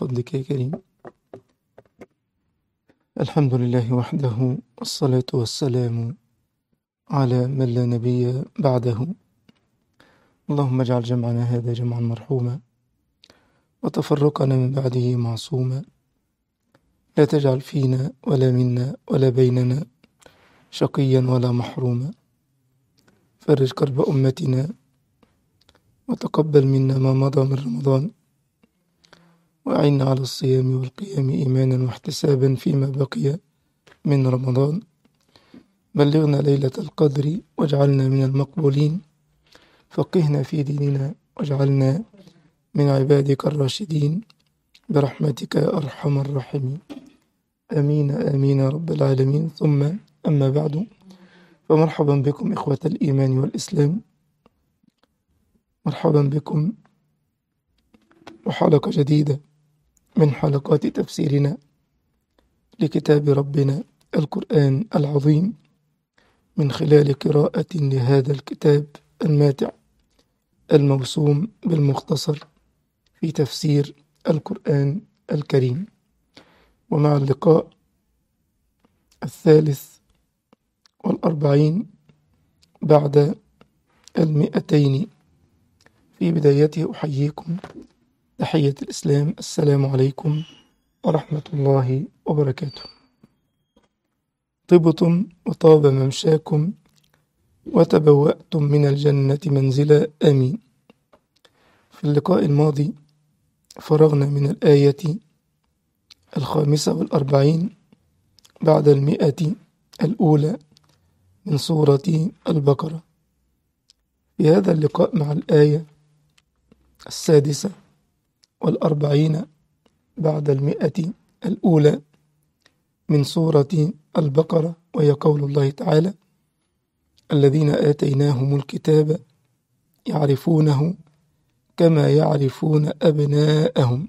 فضلك يا كريم الحمد لله وحده والصلاة والسلام على من لا نبي بعده اللهم اجعل جمعنا هذا جمعا مرحوما وتفرقنا من بعده معصوما لا تجعل فينا ولا منا ولا بيننا شقيا ولا محروما فرج كرب أمتنا وتقبل منا ما مضى من رمضان وأعنا على الصيام والقيام إيمانا واحتسابا فيما بقي من رمضان بلغنا ليلة القدر واجعلنا من المقبولين فقهنا في ديننا واجعلنا من عبادك الراشدين برحمتك يا أرحم الراحمين آمين آمين يا رب العالمين ثم أما بعد فمرحبا بكم إخوة الإيمان والإسلام مرحبا بكم وحلقة جديدة من حلقات تفسيرنا لكتاب ربنا القرآن العظيم من خلال قراءة لهذا الكتاب الماتع الموسوم بالمختصر في تفسير القرآن الكريم ومع اللقاء الثالث والأربعين بعد المئتين في بدايته أحييكم تحية الإسلام السلام عليكم ورحمة الله وبركاته طبتم وطاب ممشاكم وتبوأتم من الجنة منزلا آمين في اللقاء الماضي فرغنا من الآية الخامسة والأربعين بعد المئة الأولى من سورة البقرة في هذا اللقاء مع الآية السادسة والأربعين بعد المئة الأولى من سورة البقرة وهي قول الله تعالى الذين آتيناهم الكتاب يعرفونه كما يعرفون أبناءهم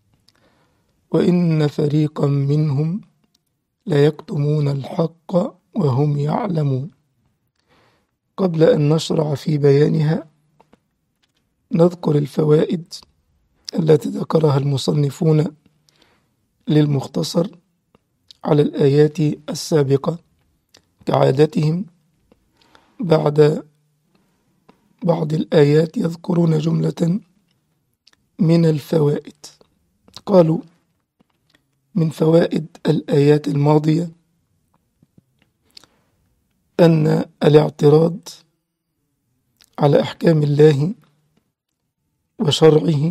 وإن فريقا منهم ليكتمون الحق وهم يعلمون قبل أن نشرع في بيانها نذكر الفوائد التي ذكرها المصنفون للمختصر على الآيات السابقة كعادتهم بعد بعض الآيات يذكرون جملة من الفوائد قالوا من فوائد الآيات الماضية أن الاعتراض على أحكام الله وشرعه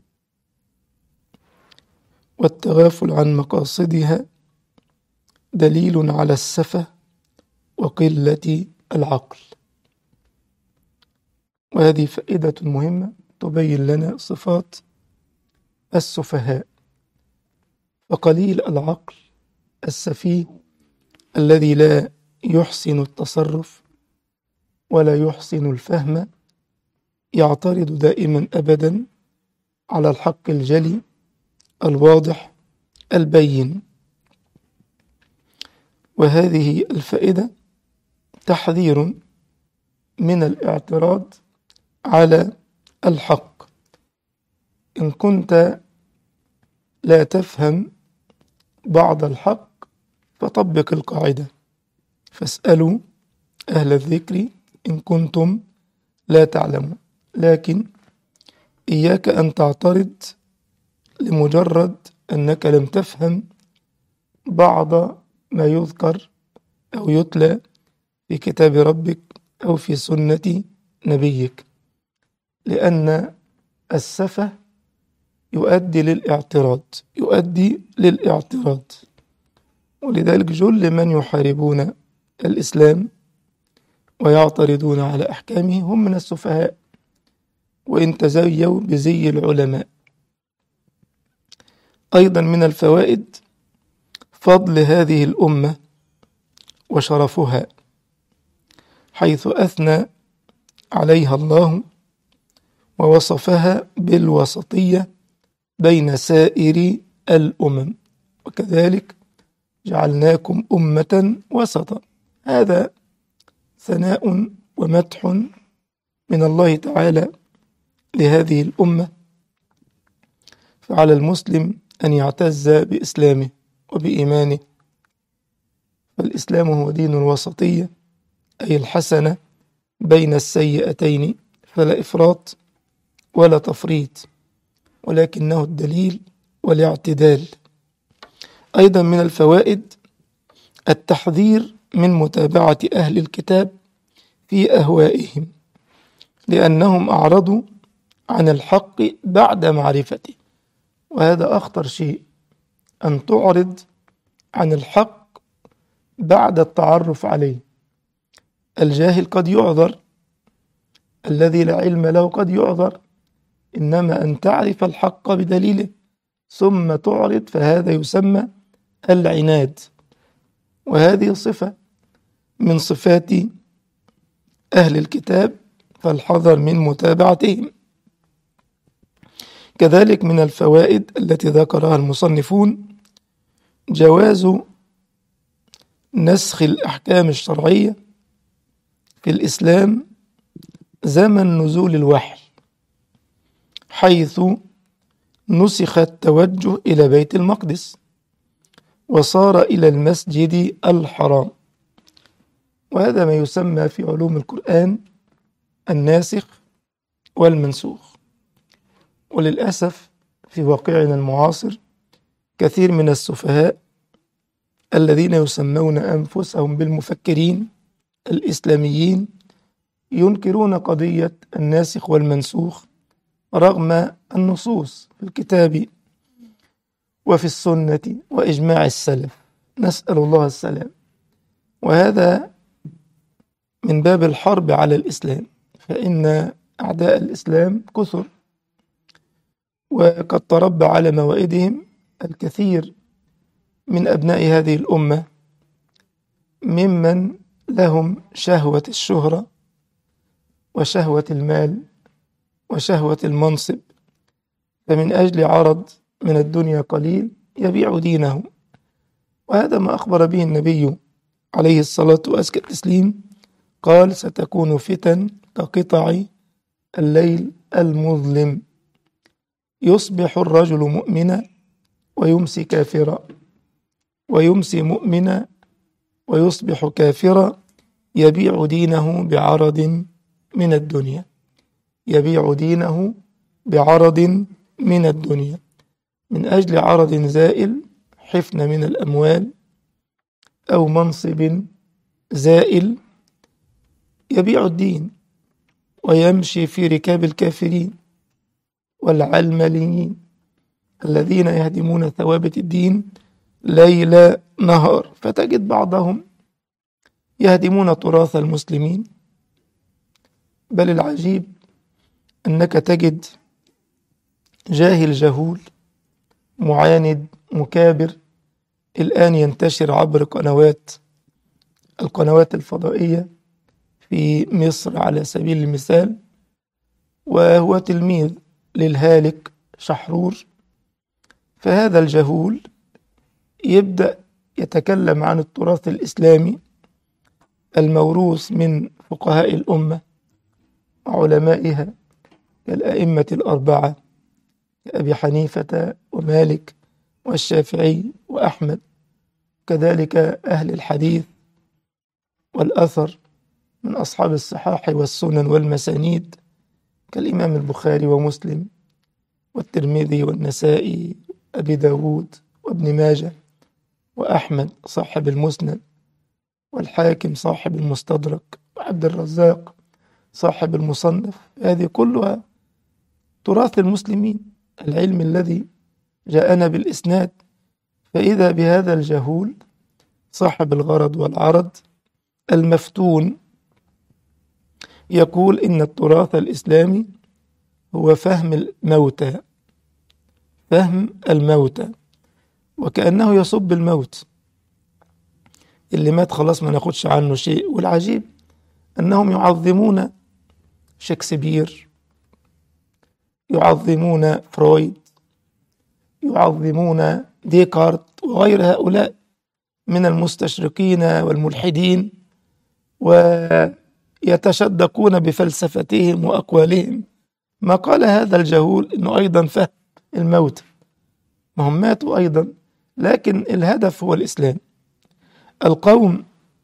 والتغافل عن مقاصدها دليل على السفة وقلة العقل وهذه فائدة مهمة تبين لنا صفات السفهاء فقليل العقل السفيه الذي لا يحسن التصرف ولا يحسن الفهم يعترض دائما أبدا على الحق الجلي الواضح البين وهذه الفائدة تحذير من الاعتراض على الحق إن كنت لا تفهم بعض الحق فطبق القاعدة فاسألوا أهل الذكر إن كنتم لا تعلمون لكن إياك أن تعترض لمجرد أنك لم تفهم بعض ما يذكر أو يتلى في كتاب ربك أو في سنة نبيك لأن السفة يؤدي للاعتراض يؤدي للاعتراض ولذلك جل من يحاربون الإسلام ويعترضون على أحكامه هم من السفهاء وإن تزيوا بزي العلماء أيضا من الفوائد فضل هذه الأمة وشرفها حيث أثنى عليها الله ووصفها بالوسطية بين سائر الأمم وكذلك جعلناكم أمة وسطا هذا ثناء ومدح من الله تعالى لهذه الأمة فعلى المسلم أن يعتز بإسلامه وبإيمانه فالإسلام هو دين الوسطية أي الحسنة بين السيئتين فلا إفراط ولا تفريط ولكنه الدليل والاعتدال أيضا من الفوائد التحذير من متابعة أهل الكتاب في أهوائهم لأنهم أعرضوا عن الحق بعد معرفته وهذا أخطر شيء أن تعرض عن الحق بعد التعرف عليه الجاهل قد يعذر الذي لا علم له قد يعذر إنما أن تعرف الحق بدليله ثم تعرض فهذا يسمى العناد وهذه صفة من صفات أهل الكتاب فالحذر من متابعتهم كذلك من الفوائد التي ذكرها المصنفون جواز نسخ الأحكام الشرعية في الإسلام زمن نزول الوحي حيث نسخ التوجه إلى بيت المقدس وصار إلى المسجد الحرام وهذا ما يسمى في علوم القرآن الناسخ والمنسوخ وللأسف في واقعنا المعاصر كثير من السفهاء الذين يسمون أنفسهم بالمفكرين الإسلاميين ينكرون قضية الناسخ والمنسوخ رغم النصوص في الكتاب وفي السنة وإجماع السلف نسأل الله السلام وهذا من باب الحرب على الإسلام فإن أعداء الإسلام كثر وقد تربى على موائدهم الكثير من أبناء هذه الأمة ممن لهم شهوة الشهرة وشهوة المال وشهوة المنصب فمن أجل عرض من الدنيا قليل يبيع دينه وهذا ما أخبر به النبي عليه الصلاة وأزكى التسليم قال ستكون فتن كقطع الليل المظلم يصبح الرجل مؤمنا ويمسي كافرا ويمسي مؤمنا ويصبح كافرا يبيع دينه بعرض من الدنيا يبيع دينه بعرض من الدنيا من أجل عرض زائل حفن من الأموال أو منصب زائل يبيع الدين ويمشي في ركاب الكافرين والعلمانيين الذين يهدمون ثوابت الدين ليل نهار فتجد بعضهم يهدمون تراث المسلمين بل العجيب أنك تجد جاهل جهول معاند مكابر الآن ينتشر عبر قنوات القنوات الفضائية في مصر على سبيل المثال وهو تلميذ للهالك شحرور فهذا الجهول يبدأ يتكلم عن التراث الإسلامي الموروث من فقهاء الأمة وعلمائها كالأئمة الأربعة كأبي حنيفة ومالك والشافعي وأحمد كذلك أهل الحديث والأثر من أصحاب الصحاح والسنن والمسانيد كالإمام البخاري ومسلم والترمذي والنسائي أبي داود وابن ماجه وأحمد صاحب المسند والحاكم صاحب المستدرك وعبد الرزاق صاحب المصنف هذه كلها تراث المسلمين العلم الذي جاءنا بالإسناد فإذا بهذا الجهول صاحب الغرض والعرض المفتون يقول إن التراث الإسلامي هو فهم الموتى فهم الموتى وكأنه يصب الموت اللي مات خلاص ما ناخدش عنه شيء والعجيب أنهم يعظمون شكسبير يعظمون فرويد يعظمون ديكارت وغير هؤلاء من المستشرقين والملحدين ويتشدقون بفلسفتهم وأقوالهم ما قال هذا الجهول أنه أيضا فهم الموت ما هم ماتوا أيضا لكن الهدف هو الإسلام القوم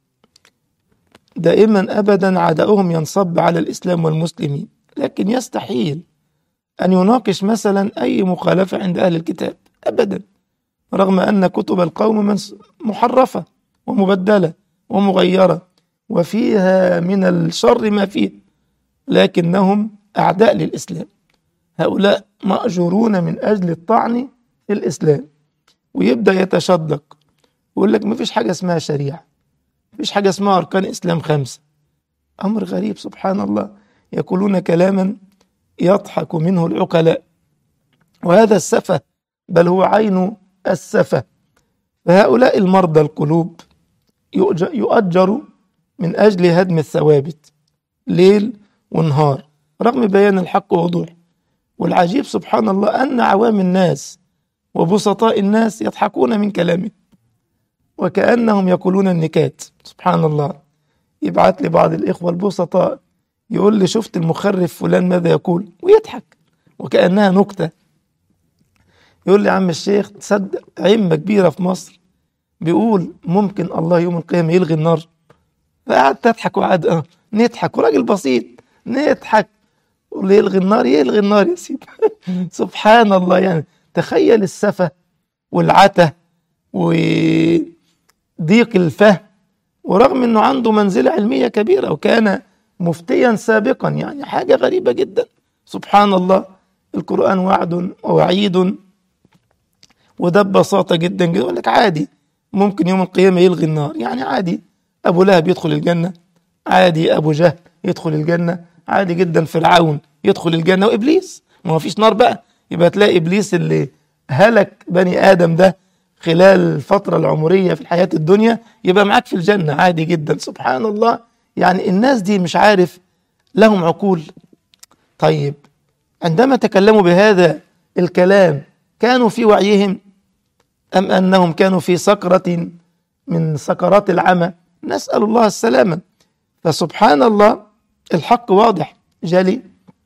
دائما أبدا عداؤهم ينصب على الإسلام والمسلمين لكن يستحيل أن يناقش مثلا أي مخالفة عند أهل الكتاب أبدا رغم أن كتب القوم محرفة ومبدلة ومغيرة وفيها من الشر ما فيه لكنهم أعداء للإسلام هؤلاء مأجورون من أجل الطعن في الإسلام ويبدأ يتشدق ويقول لك مفيش حاجة اسمها شريعة مفيش حاجة اسمها أركان إسلام خمسة أمر غريب سبحان الله يقولون كلاما يضحك منه العقلاء وهذا السفة بل هو عين السفة فهؤلاء المرضى القلوب يؤجر من أجل هدم الثوابت ليل ونهار رغم بيان الحق ووضوح والعجيب سبحان الله أن عوام الناس وبسطاء الناس يضحكون من كلامه وكأنهم يقولون النكات سبحان الله يبعت لي بعض الإخوة البسطاء يقول لي شفت المخرف فلان ماذا يقول ويضحك وكأنها نكتة يقول لي عم الشيخ تصدق عمة كبيرة في مصر بيقول ممكن الله يوم القيامة يلغي النار فقعدت أضحك وقعد أه نضحك وراجل بسيط نضحك يقول لي يلغي النار يلغي النار يا سيدي سبحان الله يعني تخيل السفة والعته وضيق الفهم ورغم انه عنده منزلة علمية كبيرة وكان مفتيا سابقا يعني حاجة غريبة جدا سبحان الله القرآن وعد ووعيد وده ببساطة جدا جدا يقول لك عادي ممكن يوم القيامة يلغي النار يعني عادي أبو لهب يدخل الجنة عادي أبو جهل يدخل الجنة عادي جدا فرعون يدخل الجنة وإبليس ما فيش نار بقى يبقى تلاقي إبليس اللي هلك بني آدم ده خلال الفترة العمرية في الحياة الدنيا يبقى معاك في الجنة عادي جدا سبحان الله يعني الناس دي مش عارف لهم عقول طيب عندما تكلموا بهذا الكلام كانوا في وعيهم أم أنهم كانوا في سكرة من سكرات العمى نسأل الله السلامة فسبحان الله الحق واضح جلي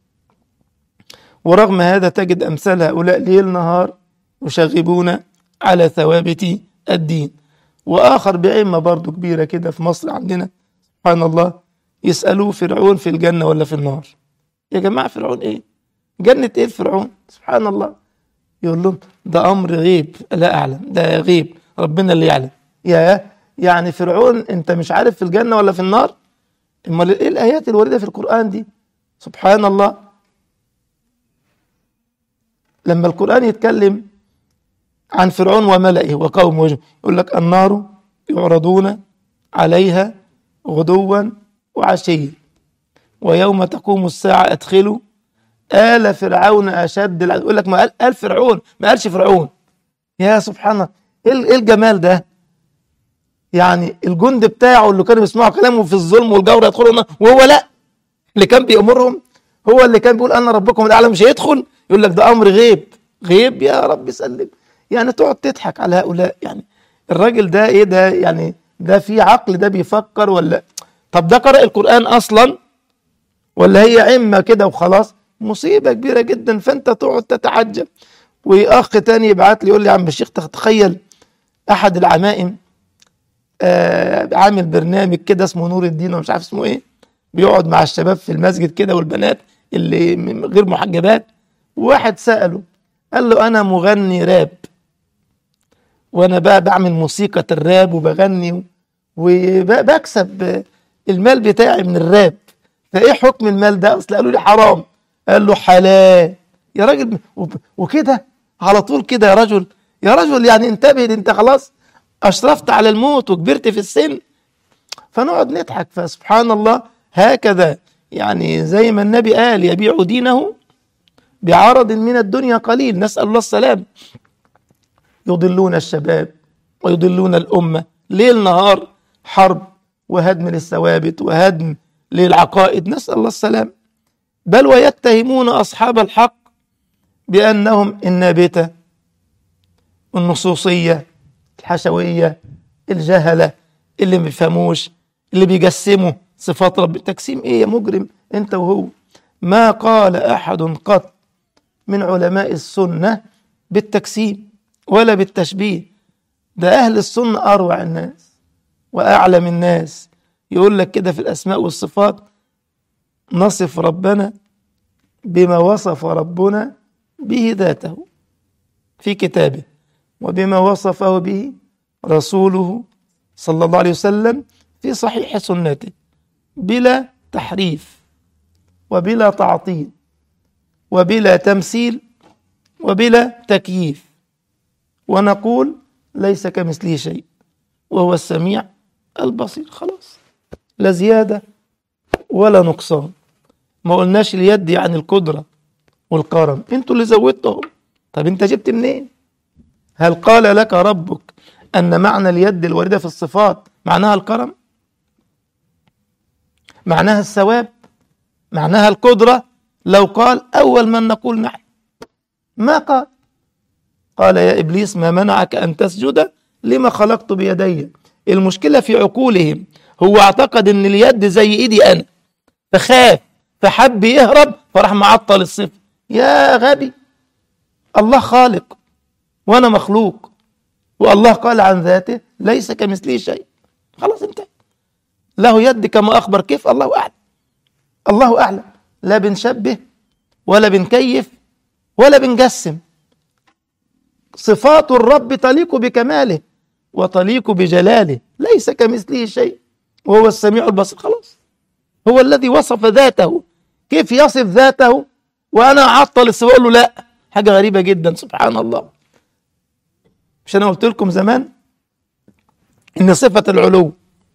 ورغم هذا تجد أمثال هؤلاء ليل نهار يشغبون على ثوابت الدين وآخر بعمة برضو كبيرة كده في مصر عندنا سبحان الله يسألوه فرعون في الجنة ولا في النار يا جماعة فرعون إيه جنة إيه فرعون سبحان الله يقول لهم ده أمر غيب لا أعلم ده غيب ربنا اللي يعلم يا يعني فرعون أنت مش عارف في الجنة ولا في النار امال ايه الايات الوارده في القران دي سبحان الله لما القران يتكلم عن فرعون وملئه وقومه يقول لك النار يعرضون عليها غدوا وعشيا ويوم تقوم الساعة أدخلوا آل فرعون أشد العذاب يقول لك ما قال, قال فرعون ما قالش فرعون يا سبحان الله إيه الجمال ده يعني الجند بتاعه اللي كانوا بيسمعوا كلامه في الظلم والجور يدخلوا النار وهو لا اللي كان بيأمرهم هو اللي كان بيقول أنا ربكم الأعلى مش هيدخل يقول لك ده أمر غيب غيب يا رب سلم يعني تقعد تضحك على هؤلاء يعني الراجل ده ايه ده يعني ده في عقل ده بيفكر ولا طب ده قرأ القرآن أصلا ولا هي عمة كده وخلاص مصيبة كبيرة جدا فأنت تقعد تتعجب وأخ تاني يبعت لي يقول لي يا عم الشيخ تخيل أحد العمائم آه عامل برنامج كده اسمه نور الدين ومش عارف اسمه ايه بيقعد مع الشباب في المسجد كده والبنات اللي غير محجبات وواحد سأله قال له أنا مغني راب وأنا بقى بعمل موسيقى الراب وبغني وبكسب المال بتاعي من الراب فإيه حكم المال ده؟ أصل قالوا لي حرام قال له حلال يا راجل وكده على طول كده يا رجل يا رجل يعني انتبه انت خلاص أشرفت على الموت وكبرت في السن فنقعد نضحك فسبحان الله هكذا يعني زي ما النبي قال يبيع دينه بعرض من الدنيا قليل نسأل الله السلام يضلون الشباب ويضلون الأمة ليل نهار حرب وهدم للثوابت وهدم للعقائد نسأل الله السلام بل ويتهمون أصحاب الحق بأنهم النابتة النصوصية الحشوية الجهلة اللي ما بيفهموش اللي بيجسموا صفات رب تجسيم ايه يا مجرم انت وهو ما قال احد قط من علماء السنة بالتجسيم ولا بالتشبيه ده أهل السنة أروع الناس وأعلم الناس يقول لك كده في الأسماء والصفات نصف ربنا بما وصف ربنا به ذاته في كتابه وبما وصفه به رسوله صلى الله عليه وسلم في صحيح سنته بلا تحريف وبلا تعطيل وبلا تمثيل وبلا تكييف ونقول ليس كمثله شيء وهو السميع البصير خلاص لا زيادة ولا نقصان ما قلناش اليد يعني القدرة والكرم انتوا اللي زودتهم طب انت جبت منين هل قال لك ربك أن معنى اليد الواردة في الصفات معناها الكرم معناها الثواب معناها القدرة لو قال أول من نقول نحن ما قال قال يا إبليس ما منعك أن تسجد لما خلقت بيدي المشكلة في عقولهم هو اعتقد أن اليد زي إيدي أنا فخاف فحب يهرب فراح معطل الصفة يا غبي الله خالق وأنا مخلوق والله قال عن ذاته ليس كمثله شيء خلاص انتهى له يد كما أخبر كيف الله أعلم الله أعلم لا بنشبه ولا بنكيف ولا بنجسم صفات الرب تليق بكماله وتليق بجلاله ليس كمثله شيء وهو السميع البصير خلاص هو الذي وصف ذاته كيف يصف ذاته وأنا أعطل السبب أقول له لا حاجة غريبة جدا سبحان الله مش أنا قلت لكم زمان إن صفة العلو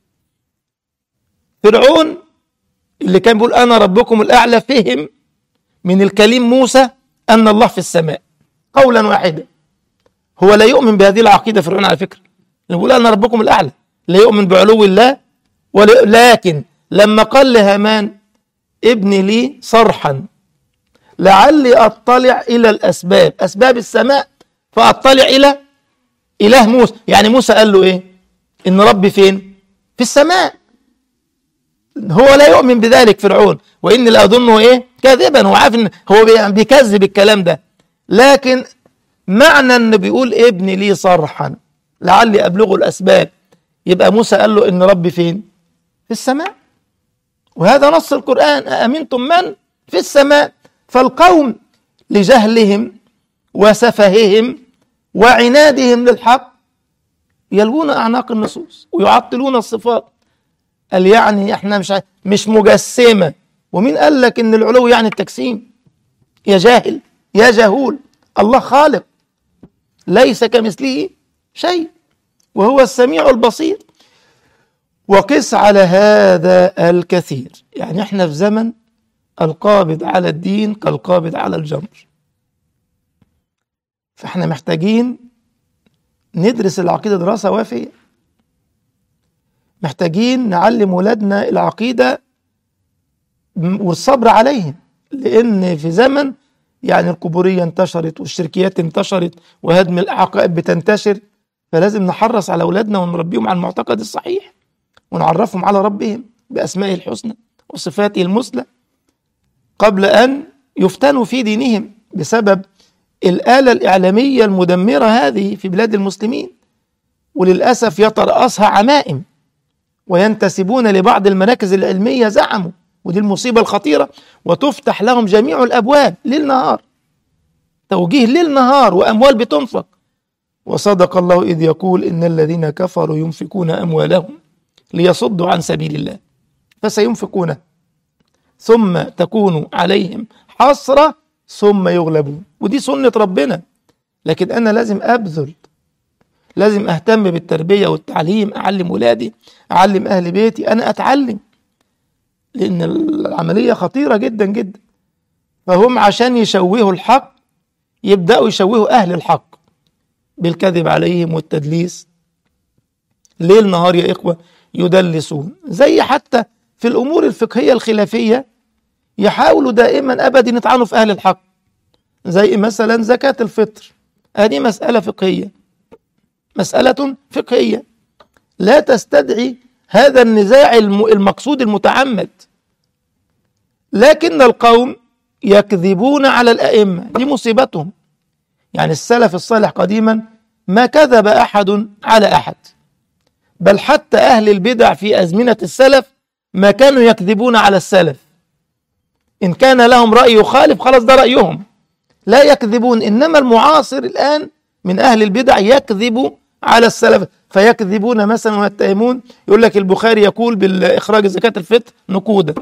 فرعون اللي كان بيقول أنا ربكم الأعلى فهم من الكليم موسى أن الله في السماء قولا واحدا هو لا يؤمن بهذه العقيدة فرعون على فكرة بيقول أنا ربكم الأعلى لا يؤمن بعلو الله لكن لما قال لهامان ابني لي صرحا لعلي أطلع إلى الأسباب أسباب السماء فأطلع إلى إله موسى يعني موسى قال له إيه إن ربي فين في السماء هو لا يؤمن بذلك فرعون وإني لأظنه إيه كاذبا هو عارف إن هو بيكذب الكلام ده لكن معنى إن بيقول ابني لي صرحا لعلي أبلغ الأسباب يبقى موسى قال له إن ربي فين في السماء وهذا نص القرآن أأمنتم من في السماء فالقوم لجهلهم وسفههم وعنادهم للحق يلوون أعناق النصوص ويعطلون الصفات قال يعني احنا مش مش مجسمة ومين قال لك ان العلو يعني التجسيم يا جاهل يا جهول الله خالق ليس كمثله شيء وهو السميع البصير وقس على هذا الكثير يعني احنا في زمن القابض على الدين كالقابض على الجمر فاحنا محتاجين ندرس العقيدة دراسة وافية محتاجين نعلم ولادنا العقيدة والصبر عليهم لأن في زمن يعني القبورية انتشرت والشركيات انتشرت وهدم العقائد بتنتشر فلازم نحرص على أولادنا ونربيهم على المعتقد الصحيح ونعرفهم على ربهم بأسمائه الحسنى وصفاته المثلى قبل أن يفتنوا في دينهم بسبب الآلة الإعلامية المدمرة هذه في بلاد المسلمين وللأسف يترأسها عمائم وينتسبون لبعض المراكز العلمية زعموا ودي المصيبة الخطيرة وتفتح لهم جميع الأبواب ليل نهار توجيه ليل نهار وأموال بتنفق وصدق الله إذ يقول إن الذين كفروا ينفقون أموالهم ليصدوا عن سبيل الله فسينفقونه ثم تكون عليهم حسرة ثم يغلبون ودي سنة ربنا لكن أنا لازم أبذل لازم أهتم بالتربية والتعليم أعلم ولادي أعلم أهل بيتي أنا أتعلم لأن العملية خطيرة جدا جدا فهم عشان يشوهوا الحق يبدأوا يشوهوا أهل الحق بالكذب عليهم والتدليس ليل نهار يا إخوة يدلسون زي حتى في الأمور الفقهية الخلافية يحاولوا دائما أبدا يطعنوا في أهل الحق زي مثلا زكاة الفطر هذه مسألة فقهية مسألة فقهية لا تستدعي هذا النزاع المقصود المتعمد لكن القوم يكذبون على الأئمة دي مصيبتهم يعني السلف الصالح قديما ما كذب أحد على أحد بل حتى أهل البدع في أزمنة السلف ما كانوا يكذبون على السلف إن كان لهم رأي يخالف خلاص ده رأيهم لا يكذبون إنما المعاصر الآن من أهل البدع يكذب على السلف فيكذبون مثلا ويتهمون يقول لك البخاري يقول بالإخراج زكاة الفطر نقودا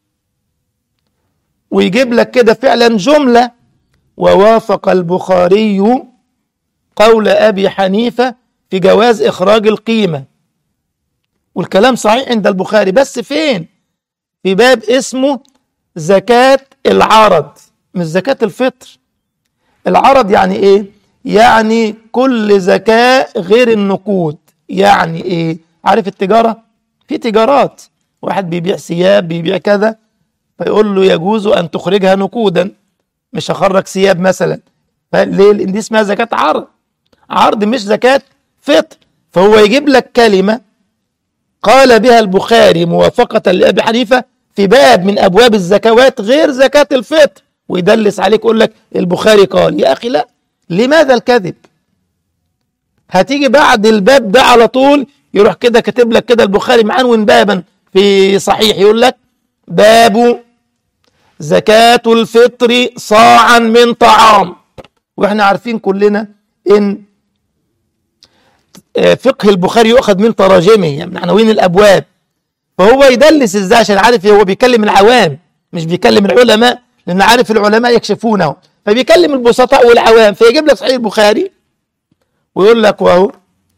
ويجيب لك كده فعلا جملة ووافق البخاري قول أبي حنيفة في جواز إخراج القيمة والكلام صحيح عند البخاري بس فين في باب اسمه زكاة العرض مش زكاة الفطر العرض يعني ايه يعني كل زكاة غير النقود يعني ايه عارف التجارة في تجارات واحد بيبيع ثياب بيبيع كذا فيقول له يجوز ان تخرجها نقودا مش هخرج ثياب مثلا ليه لان دي اسمها زكاة عرض عرض مش زكاة فطر فهو يجيب لك كلمة قال بها البخاري موافقة لأبي حنيفة في باب من أبواب الزكوات غير زكاة الفطر ويدلس عليك يقول لك البخاري قال يا أخي لا لماذا الكذب هتيجي بعد الباب ده على طول يروح كده كاتب لك كده البخاري معنون بابا في صحيح يقول لك باب زكاة الفطر صاعا من طعام واحنا عارفين كلنا ان فقه البخاري يؤخذ من تراجمه يعني من عناوين الابواب فهو يدلس ازاي عشان عارف هو بيكلم العوام مش بيكلم العلماء لان عارف العلماء يكشفونه فبيكلم البسطاء والعوام فيجيب لك صحيح البخاري ويقول لك واهو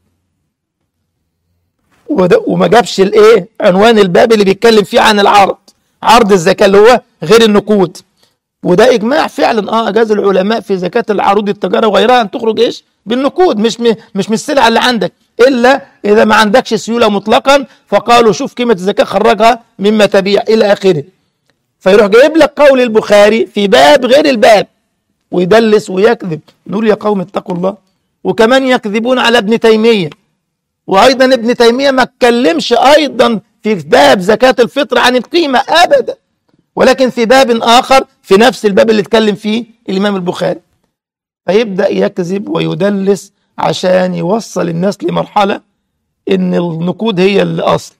وما جابش الايه عنوان الباب اللي بيتكلم فيه عن العرض عرض الزكاه اللي هو غير النقود وده اجماع فعلا اه اجاز العلماء في زكاه العروض التجاره وغيرها ان تخرج ايش بالنقود مش م... مش من السلعه اللي عندك الا اذا ما عندكش سيوله مطلقا فقالوا شوف قيمه الزكاه خرجها مما تبيع الى اخره فيروح جايب لك قول البخاري في باب غير الباب ويدلس ويكذب نقول يا قوم اتقوا الله وكمان يكذبون على ابن تيميه وايضا ابن تيميه ما اتكلمش ايضا في باب زكاه الفطر عن القيمه ابدا ولكن في باب اخر في نفس الباب اللي اتكلم فيه الامام البخاري فيبدا يكذب ويدلس عشان يوصل الناس لمرحله ان النقود هي الاصل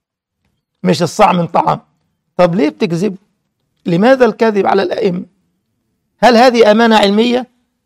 مش الصاع من طعام طب ليه بتكذبوا لماذا الكذب على الائمه هل هذه امانه علميه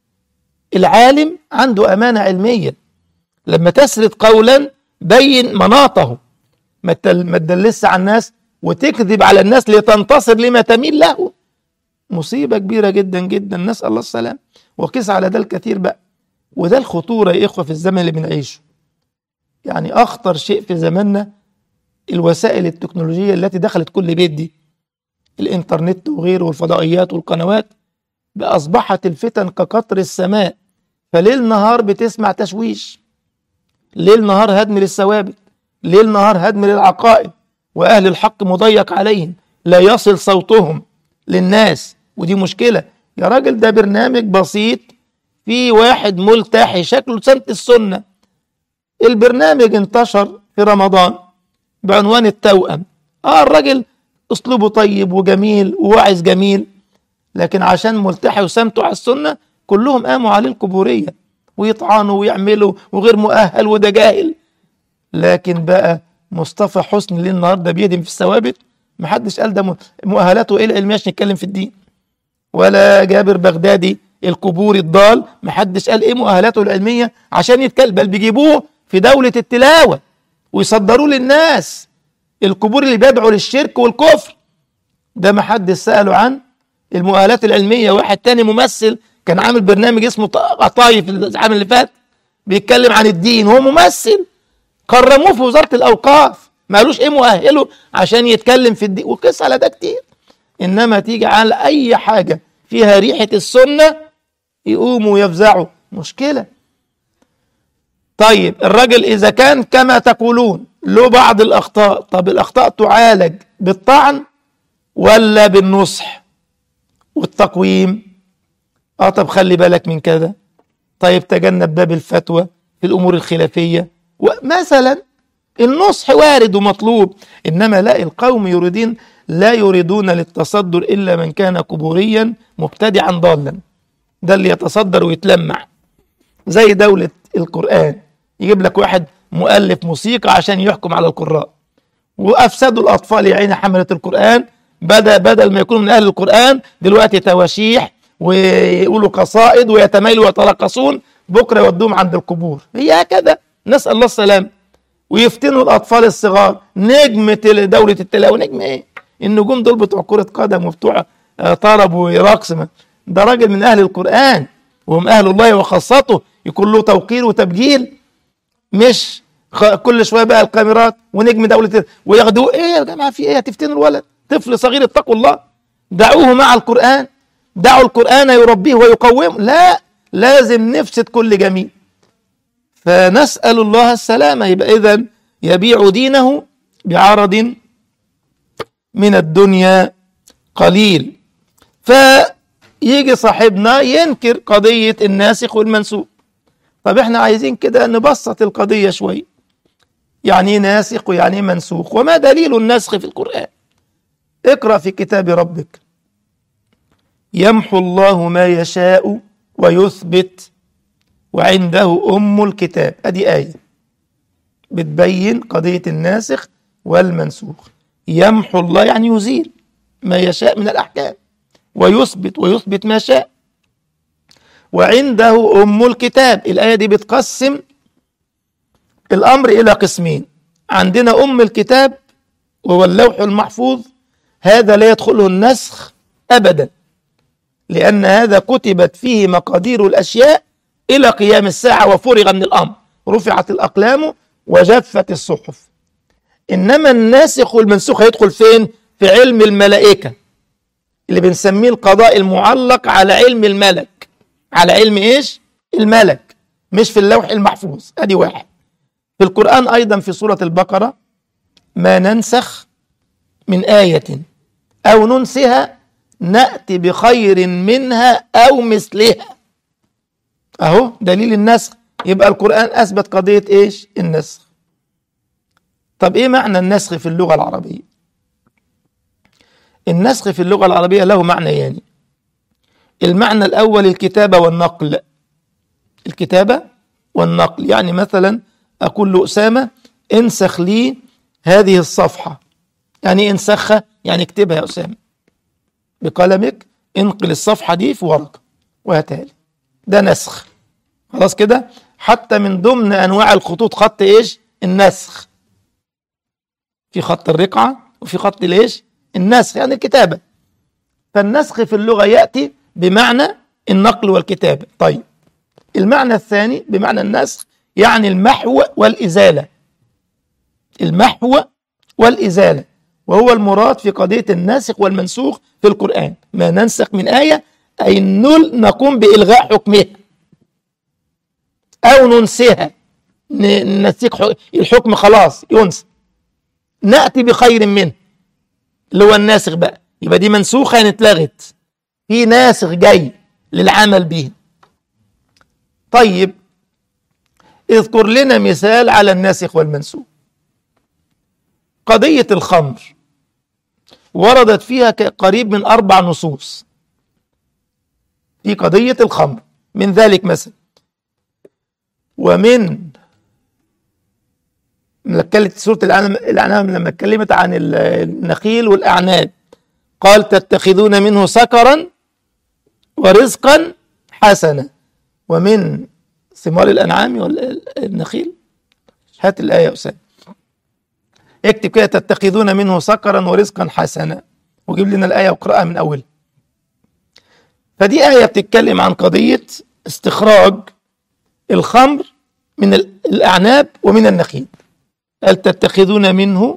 العالم عنده امانه علميه لما تسرد قولا بين مناطه ما تدلس على الناس وتكذب على الناس لتنتصر لما تميل له مصيبه كبيره جدا جدا نسال الله السلام وقيس على ده الكثير بقى وده الخطوره يا اخوه في الزمن اللي بنعيشه يعني اخطر شيء في زماننا الوسائل التكنولوجيه التي دخلت كل بيت دي الانترنت وغيره والفضائيات والقنوات اصبحت الفتن كقطر السماء فليل نهار بتسمع تشويش ليل نهار هدم للثوابت ليل نهار هدم للعقائد واهل الحق مضيق عليهم لا يصل صوتهم للناس ودي مشكله يا راجل ده برنامج بسيط في واحد ملتحي شكله سنة السنة البرنامج انتشر في رمضان بعنوان التوأم اه الراجل اسلوبه طيب وجميل وواعظ جميل لكن عشان ملتحي وسمته على السنة كلهم قاموا عليه القبورية ويطعنوا ويعملوا وغير مؤهل وده جاهل لكن بقى مصطفى حسني ليه النهارده بيهدم في الثوابت محدش قال ده مؤهلاته ايه العلميه عشان يتكلم في الدين ولا جابر بغدادي القبوري الضال محدش قال ايه مؤهلاته العلميه عشان يتكلم بل بيجيبوه في دوله التلاوه ويصدروه للناس القبور اللي بيدعوا للشرك والكفر ده محدش ساله عن المؤهلات العلميه واحد تاني ممثل كان عامل برنامج اسمه قطايف العام اللي فات بيتكلم عن الدين هو ممثل كرموه في وزاره الاوقاف ما قالوش ايه مؤهله عشان يتكلم في الدين وقس على ده كتير انما تيجي على اي حاجه فيها ريحه السنه يقوموا يفزعوا مشكله طيب الراجل اذا كان كما تقولون له بعض الاخطاء طب الاخطاء تعالج بالطعن ولا بالنصح والتقويم اه طب خلي بالك من كذا طيب تجنب باب الفتوى في الامور الخلافيه مثلا النصح وارد ومطلوب انما لا القوم يريدين لا يريدون للتصدر الا من كان قبوريا مبتدعا ضالا ده اللي يتصدر ويتلمع زي دولة القرآن يجيب لك واحد مؤلف موسيقى عشان يحكم على القراء وافسدوا الاطفال يا عيني حمله القران بدا بدل ما يكونوا من اهل القران دلوقتي تواشيح ويقولوا قصائد ويتمايلوا ويترقصون بكره يودوهم عند القبور هي هكذا نسال الله السلام ويفتنوا الاطفال الصغار نجم تل- دوله التلاوه نجم ايه النجوم دول بتوع كره قدم وبتوع آه، طرب ورقص ما- ده راجل من اهل القران وهم اهل الله وخاصته يكون له توقير وتبجيل مش خ- كل شويه بقى الكاميرات ونجم دوله وياخدوه ايه يا جماعه في ايه هتفتنوا الولد طفل صغير اتقوا الله دعوه مع القران دعوا القران يربيه ويقومه لا لازم نفسد كل جميل فنسال الله السلامه يبقى اذا يبيع دينه بعرض من الدنيا قليل فيجي صاحبنا ينكر قضيه الناسخ والمنسوخ طب احنا عايزين كده نبسط القضية شوية يعني ايه ناسخ ويعني ايه منسوخ وما دليل النسخ في القرآن اقرأ في كتاب ربك يمحو الله ما يشاء ويثبت وعنده أم الكتاب أدي آية بتبين قضية الناسخ والمنسوخ يمحو الله يعني يزيل ما يشاء من الأحكام ويثبت ويثبت ما شاء وعنده أم الكتاب الآية دي بتقسم الأمر إلى قسمين عندنا أم الكتاب وهو اللوح المحفوظ هذا لا يدخله النسخ أبدا لأن هذا كتبت فيه مقادير الأشياء إلى قيام الساعة وفرغ من الأمر رفعت الأقلام وجفت الصحف إنما الناسخ والمنسوخ هيدخل فين؟ في علم الملائكة اللي بنسميه القضاء المعلق على علم الملك على علم ايش الملك مش في اللوح المحفوظ ادي واحد في القرآن ايضا في سورة البقرة ما ننسخ من آية او ننسها نأتي بخير منها او مثلها اهو دليل النسخ يبقى القرآن اثبت قضية ايش النسخ طب ايه معنى النسخ في اللغة العربية النسخ في اللغة العربية له معنيان يعني المعنى الأول الكتابة والنقل الكتابة والنقل يعني مثلا أقول لأسامة انسخ لي هذه الصفحة يعني انسخها يعني اكتبها يا أسامة بقلمك انقل الصفحة دي في ورقة وهاتها لي ده نسخ خلاص كده حتى من ضمن أنواع الخطوط خط إيش النسخ في خط الرقعة وفي خط الإيش النسخ يعني الكتابة فالنسخ في اللغة يأتي بمعنى النقل والكتابة طيب المعنى الثاني بمعنى النسخ يعني المحو والإزالة المحو والإزالة وهو المراد في قضية الناسخ والمنسوخ في القرآن ما ننسخ من آية أي نل نقوم بإلغاء حكمها أو ننسيها ن- نسيق ح- الحكم خلاص ينسى نأتي بخير منه اللي هو الناسخ بقى يبقى دي منسوخة يعني اتلغت في ناسخ جاي للعمل به طيب اذكر لنا مثال على الناسخ والمنسوخ قضية الخمر وردت فيها ك- قريب من أربع نصوص في قضية الخمر من ذلك مثلا ومن لما اتكلمت سورة الأنعام الأنعام لما اتكلمت عن ال- النخيل والأعناب قال تتخذون منه سكرا ورزقا حسنا ومن ثمار الأنعام والنخيل هات الآية يا أسامة اكتب كده تتخذون منه سكرا ورزقا حسنا وجيب لنا الآية واقرأها من أولها فدي آية بتتكلم عن قضية استخراج الخمر من ال- الأعناب ومن النخيل قال تتخذون منه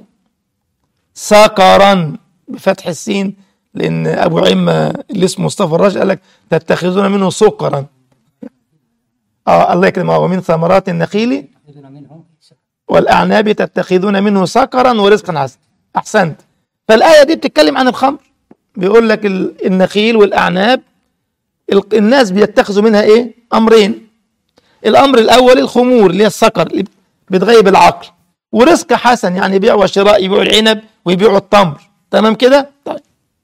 سكرا بفتح السين لأن أبو عمة اللي اسمه مصطفى الراشد قال لك تتخذون منه سكرا اه الله يكرمه ومن ثمرات النخيل والأعناب تتخذون منه سكرا ورزقا حسنا أحسنت فالآية دي بتتكلم عن الخمر بيقول لك ال- النخيل والأعناب ال- الناس بيتخذوا منها إيه أمرين الأمر الأول الخمور اللي هي السكر اللي بتغيب العقل ورزق حسن يعني يبيع وشراء يبيعوا العنب ويبيعوا التمر تمام كده طيب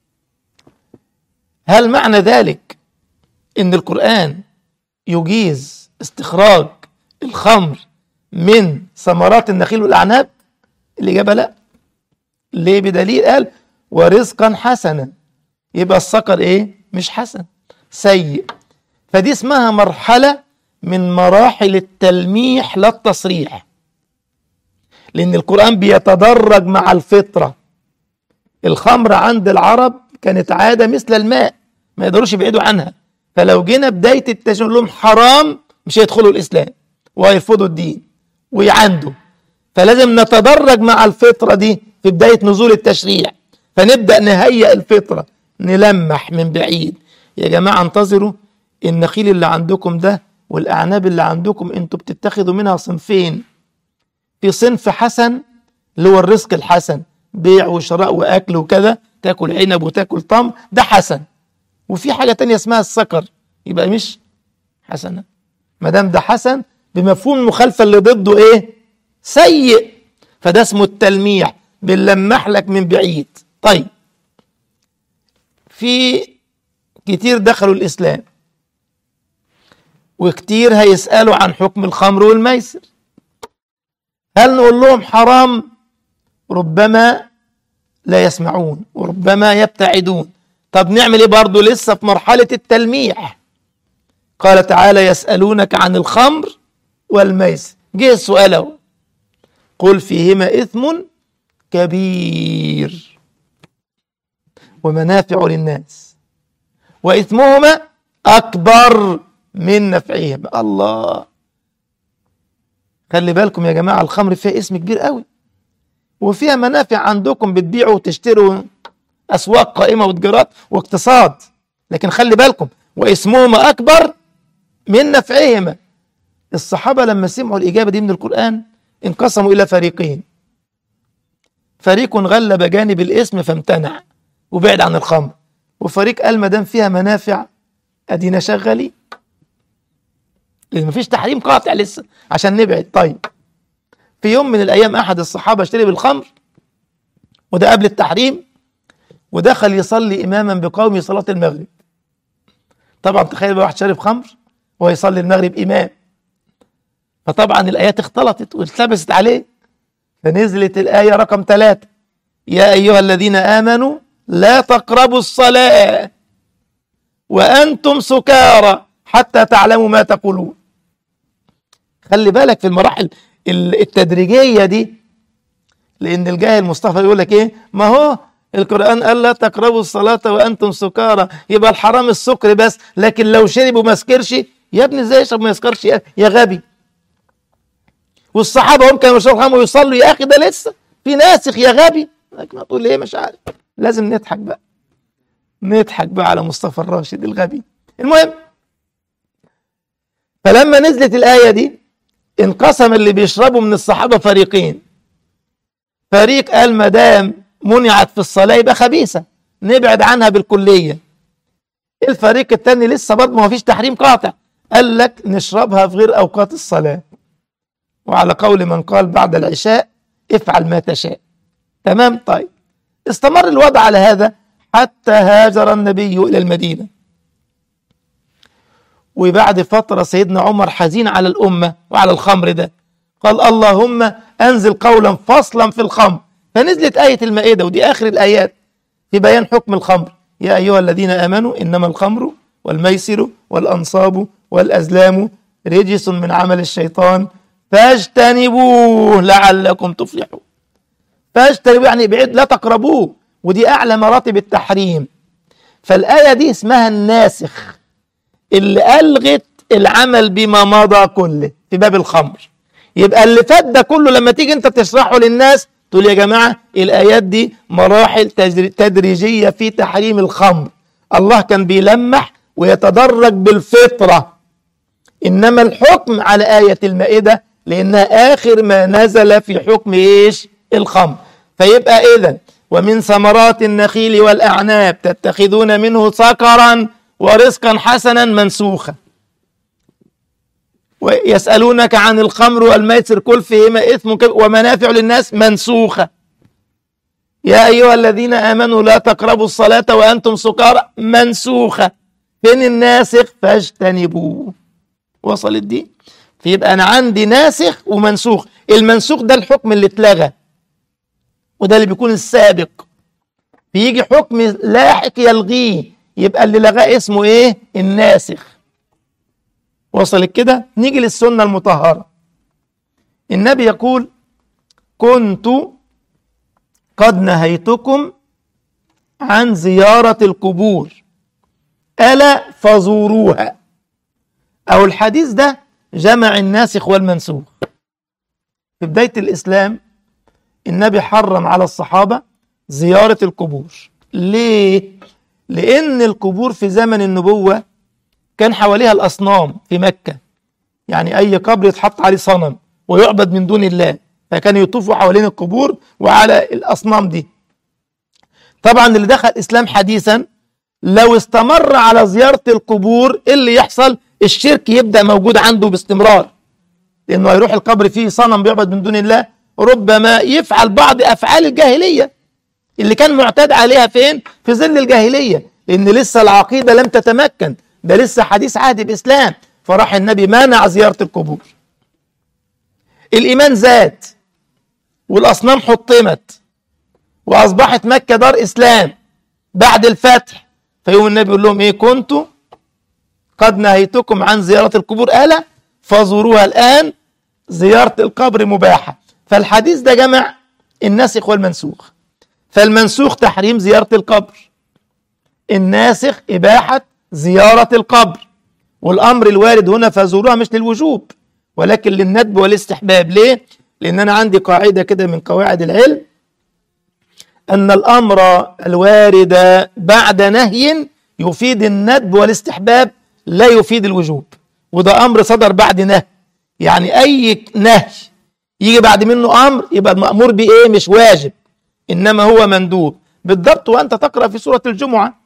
هل معنى ذلك ان القرآن يجيز استخراج الخمر من ثمرات النخيل والأعناب الإجابة لا ليه بدليل قال ورزقا حسنا يبقى السكر إيه مش حسن سيء فدي اسمها مرحلة من مراحل التلميح لا التصريح لأن القرآن بيتدرج مع الفطرة الخمر عند العرب كانت عادة مثل الماء ما يقدروش يبعدوا عنها فلو جينا بداية التشريع لهم حرام مش هيدخلوا الإسلام وهيرفضوا الدين ويعندوا فلازم نتدرج مع الفطرة دي في بداية نزول التشريع فنبدأ نهيئ الفطرة نلمح من بعيد يا جماعة انتظروا النخيل اللي عندكم ده والأعناب اللي عندكم انتوا بتتخذوا منها صنفين في صنف حسن اللي هو الرزق الحسن بيع وشراء وأكل وكذا تاكل عنب وتاكل تمر ده حسن وفي حاجة تانية اسمها السكر يبقى مش حسنة ما دام ده حسن بمفهوم المخالفة اللي ضده ايه سيء فده اسمه التلميح بنلمح لك من بعيد طيب في كتير دخلوا الإسلام وكتير هيسألوا عن حكم الخمر والميسر هل نقول لهم حرام ربما لا يسمعون وربما يبتعدون طب نعمل ايه برضه لسه في مرحلة التلميح قال تعالى يسألونك عن الخمر والميسر جه السؤال اهو قل فيهما إثم كبير ومنافع للناس وإثمهما أكبر من نفعهما الله خلي بالكم يا جماعة الخمر فيها اسم كبير قوي وفيها منافع عندكم بتبيعوا وتشتروا أسواق قائمة وتجارات واقتصاد لكن خلي بالكم واسمهما أكبر من نفعهما الصحابة لما سمعوا الإجابة دي من القرآن انقسموا إلى فريقين فريق غلب جانب الاسم فامتنع وبعد عن الخمر وفريق قال ما دام فيها منافع ادينا شغالين لان مفيش تحريم قاطع لسه عشان نبعد طيب في يوم من الايام احد الصحابه اشتري بالخمر وده قبل التحريم ودخل يصلي اماما بقومه صلاه المغرب طبعا تخيل بقى واحد شارب خمر ويصلي المغرب امام فطبعا الايات اختلطت والتبست عليه فنزلت الايه رقم ثلاثة يا ايها الذين امنوا لا تقربوا الصلاه وانتم سكارى حتى تعلموا ما تقولون خلي بالك في المراحل التدريجيه دي لان الجاهل مصطفى يقول لك ايه ما هو القران قال لا تقربوا الصلاه وانتم سكارى يبقى الحرام السكر بس لكن لو شرب وما سكرش يا ابني ازاي يشرب ما يسكرش يا غبي والصحابه هم كانوا يشربوا خمر ويصلوا يا اخي ده لسه في ناسخ يا غبي لكن تقول ايه مش عارف لازم نضحك بقى نضحك بقى على مصطفى الراشد الغبي المهم فلما نزلت الآية دي انقسم اللي بيشربوا من الصحابة فريقين فريق قال ما دام منعت في الصلاة يبقى خبيثة نبعد عنها بالكلية الفريق الثاني لسه برضه ما فيش تحريم قاطع قال لك نشربها في غير أوقات الصلاة وعلى قول من قال بعد العشاء افعل ما تشاء تمام طيب استمر الوضع على هذا حتى هاجر النبي إلى المدينة وبعد فترة سيدنا عمر حزين على الأمة وعلى الخمر ده قال اللهم أنزل قولا فصلا في الخمر فنزلت آية المائدة ودي آخر الآيات في بيان حكم الخمر يا أيها الذين آمنوا إنما الخمر والميسر والأنصاب والأزلام رجس من عمل الشيطان فاجتنبوه لعلكم تفلحون فاجتنبوه يعني بعيد لا تقربوه ودي أعلى مراتب التحريم فالآية دي اسمها الناسخ اللي ألغت العمل بما مضى كله في باب الخمر يبقى اللي فات ده كله لما تيجي انت تشرحه للناس تقول يا جماعة الآيات دي مراحل تدريجية في تحريم الخمر الله كان بيلمح ويتدرج بالفطرة إنما الحكم على آية المائدة لأنها آخر ما نزل في حكم إيش الخمر فيبقى إذا ومن ثمرات النخيل والأعناب تتخذون منه سكرا ورزقا حسنا منسوخا ويسألونك عن الخمر والميسر كل فيهما إثم ومنافع للناس منسوخة يا أيها الذين آمنوا لا تقربوا الصلاة وأنتم سكارى منسوخة فين الناسخ فاجتنبوه وصلت دي فيبقى أنا عندي ناسخ ومنسوخ المنسوخ ده الحكم اللي اتلغى وده اللي بيكون السابق بيجي حكم لاحق يلغيه يبقى اللي لغاه اسمه ايه الناسخ وصلت كده نيجي للسنة المطهرة النبي يقول كنت قد نهيتكم عن زيارة القبور ألا فزوروها أو الحديث ده جمع الناسخ والمنسوخ في بداية الإسلام النبي حرم على الصحابة زيارة القبور ليه؟ لأن القبور في زمن النبوة كان حواليها الأصنام في مكة يعني أي قبر يتحط عليه صنم ويعبد من دون الله فكانوا يطوفوا حوالين القبور وعلى الأصنام دي طبعا اللي دخل الإسلام حديثا لو استمر على زيارة القبور إيه اللي يحصل الشرك يبدأ موجود عنده باستمرار لأنه هيروح القبر فيه صنم بيعبد من دون الله ربما يفعل بعض أفعال الجاهلية اللي كان معتاد عليها فين في ظل الجاهلية لأن لسه العقيدة لم تتمكن ده لسه حديث عهد بإسلام فراح النبي مانع زيارة القبور الإيمان زاد والأصنام حطمت وأصبحت مكة دار إسلام بعد الفتح فيوم النبي يقول لهم إيه كنتوا قد نهيتكم عن زيارة القبور ألا فزوروها الآن زيارة القبر مباحة فالحديث ده جمع الناسخ والمنسوخ فالمنسوخ تحريم زيارة القبر الناسخ إباحة زيارة القبر والأمر الوارد هنا فزوروها مش للوجوب ولكن للندب والاستحباب ليه؟ لأن أنا عندي قاعدة كده من قواعد العلم أن الأمر الوارد بعد نهي يفيد الندب والاستحباب لا يفيد الوجوب وده أمر صدر بعد نهي يعني أي نهي يجي بعد منه أمر يبقى المأمور بإيه مش واجب إنما هو مندوب بالضبط وأنت تقرأ في سورة الجمعة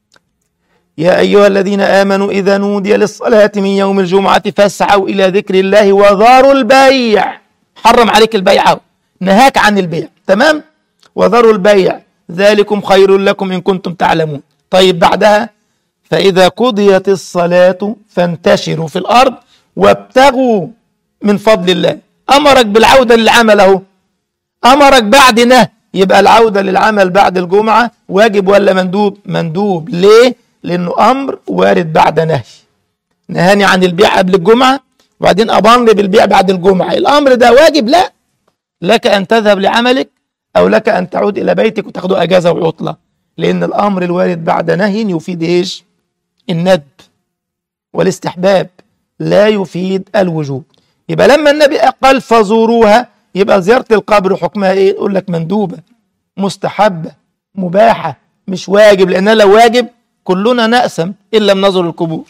يا أيها الذين آمنوا إذا نودي للصلاة من يوم الجمعة فاسعوا إلى ذكر الله وذروا البيع حرم عليك البيع نهاك عن البيع تمام وذروا البيع ذلكم خير لكم إن كنتم تعلمون طيب بعدها فإذا قضيت الصلاة فانتشروا في الأرض وابتغوا من فضل الله أمرك بالعودة للعمل أهو أمرك بعد نهي يبقى العودة للعمل بعد الجمعة واجب ولا مندوب مندوب ليه لأنه أمر وارد بعد نهي نهاني عن البيع قبل الجمعة وبعدين أمرني بالبيع بعد الجمعة الأمر ده واجب لا لك أن تذهب لعملك أو لك أن تعود إلى بيتك وتاخد أجازة وعطلة لأن الأمر الوارد بعد نهي يفيد إيش الندب والاستحباب لا يفيد الوجوب يبقى لما النبي قال فزوروها يبقى زيارة القبر حكمها إيه يقول لك مندوبة مستحبة مباحة مش واجب لأنها لو واجب كلنا نأسم إن لم نزر القبور